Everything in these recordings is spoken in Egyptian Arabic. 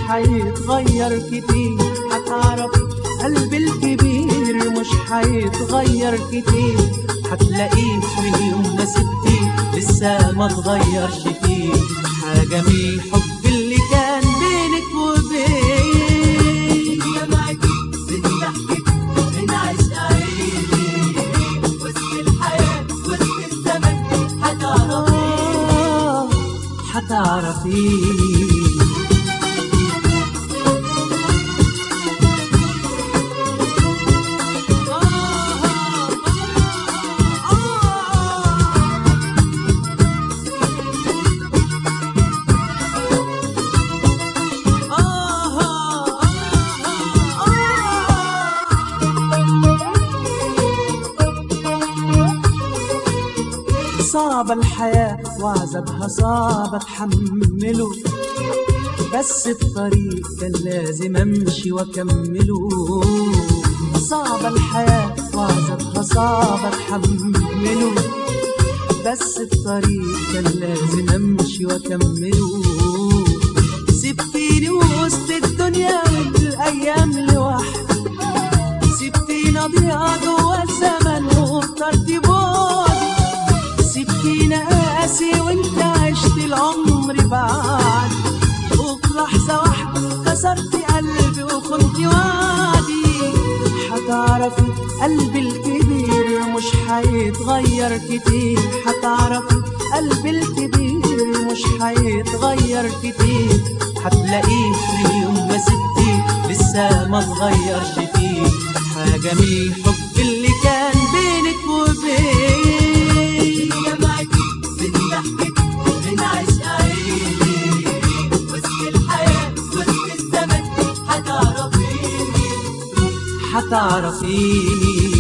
هيتغير كتير هتعرف قلبي الكبير مش هيتغير كتير هتلاقيه من يوم ما سبتيه لسه ما اتغيرش فيه حاجة من الحب اللي كان بينك وبين يا معدي بنضحك بنعيش عيني وسط الحياة وسط الزمن هتعرفي آه هتعرفيه صعبة الحياة وعذابها صعب اتحمله بس الطريق كان لازم امشي واكمله صعبة الحياة وعذابها صعب اتحمله بس الطريق كان لازم امشي واكمله سبتيني وسط الدنيا والايام لوحدي سبتيني اضيع جوا الزمن واخترتي بعدي سبتيني قاسي وانت عشت العمر بعد وفي لحظة واحدة كسرتي قلبي وخنتي وعدي هتعرفي قلبي الكبير مش هيتغير كتير هتعرفي قلبي الكبير مش هيتغير كتير هتلاقيه في يوم ما سبتيه لسه ما اتغيرش فيه حاجة من الحب اللي كان بينك وبين يا معدي بنضحك بنعيش عيني وسط الحياة وسط الزمن هتعرفيني هتعرفيني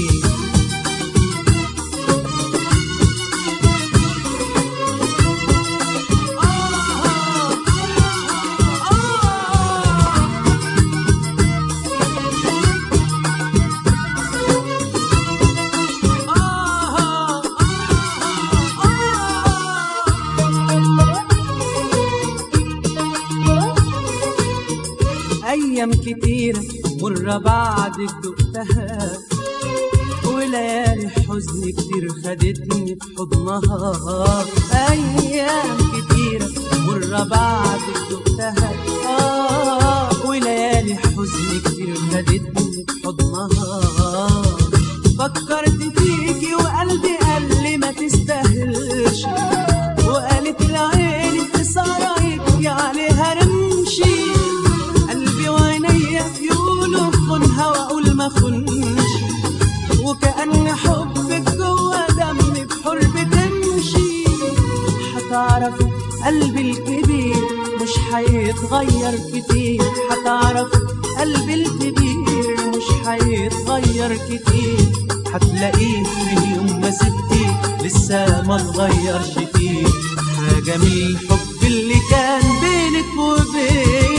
أيام كتيرة مرة بعدك دقتها وليالي حزن كتير خدتني في حضنها أيام كتيرة مرة بعدك دقتها آه وليالي حزن كتير خدتني في حضنها فكرت فيكي وقلبي قال لي ما تستاهلش وقالت لعيني خسارة يبكي عليها رمشي قلبي وعينيا يقولوا خنها واقول ما خنش وكأن حبك جوا دمي بحر بتمشي هتعرف قلبي الكبير مش هيتغير كتير هتعرف قلبي الكبير مش هيتغير كتير هتلاقيه من يوم ما سبتيه لسه ما اتغيرش فيه حاجة من الحب اللي كان بينك وبين